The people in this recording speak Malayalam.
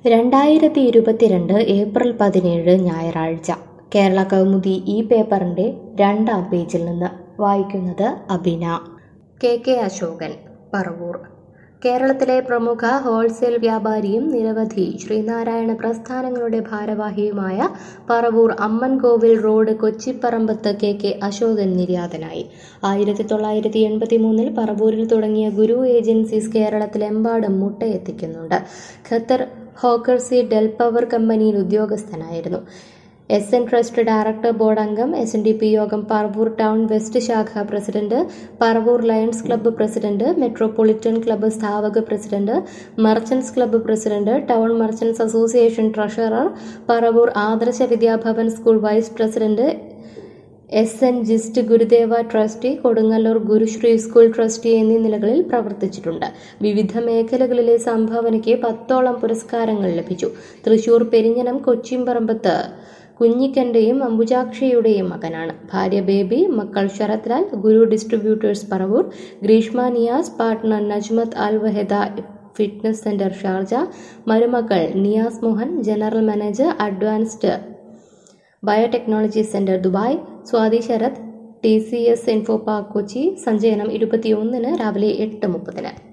രണ്ടായിരത്തി ഇരുപത്തിരണ്ട് ഏപ്രിൽ പതിനേഴ് ഞായറാഴ്ച കേരള കൗമുദി ഈ പേപ്പറിൻ്റെ രണ്ടാം പേജിൽ നിന്ന് വായിക്കുന്നത് അബിന കെ കെ അശോകൻ പറവൂർ കേരളത്തിലെ പ്രമുഖ ഹോൾസെയിൽ വ്യാപാരിയും നിരവധി ശ്രീനാരായണ പ്രസ്ഥാനങ്ങളുടെ ഭാരവാഹിയുമായ Paravur Ammankovil road Kochipparambath K K Asokan നിര്യാതനായി ആയിരത്തി തൊള്ളായിരത്തി എൺപത്തി മൂന്നിൽ പറവൂരിൽ തുടങ്ങിയ ഗുരു ഏജൻസീസ് കേരളത്തിലെമ്പാടും മുട്ടയെത്തിക്കുന്നുണ്ട് ഖത്തർ ഹോക്കർസി ഡെൽ പവർ കമ്പനിയിൽ ഉദ്യോഗസ്ഥനായിരുന്നു S N trust director board അംഗം എസ് എൻ ഡി പി യോഗം പറവൂർ ടൗൺ വെസ്റ്റ് ശാഖ president Paravur Lions club president metropolitan club സ്ഥാപക president merchants club president town merchants association treasurer Paravur Adarsha Vidyabhavan school vice president S N ജിസ്റ്റ് Gurudeva trustee Kodungallur Gurusree school trustee എന്നീ നിലകളിൽ പ്രവർത്തിച്ചിട്ടുണ്ട് വിവിധ മേഖലകളിലെ സംഭാവനയ്ക്ക് പത്തോളം പുരസ്കാരങ്ങൾ ലഭിച്ചു തൃശൂർ പെരിഞ്ഞനം കൊച്ചിമ്പറമ്പത്ത് കുഞ്ഞിക്കന്റെയും അംബുജാക്ഷയുടെയും മകനാണ് ഭാര്യ ബേബി മക്കൾ Sarathlal Guru distributors Paravur Greeshma Niyas partner Najmath Al Wahda fitness centre Sharjah മരുമക്കൾ Niyas Mohan general manager advanced biotechnology centre Dubai Swathi Sarath T C S Infopark Kochi സഞ്ചയനം ഇരുപത്തിയൊന്നിന് രാവിലെ എട്ട് മുപ്പതിന്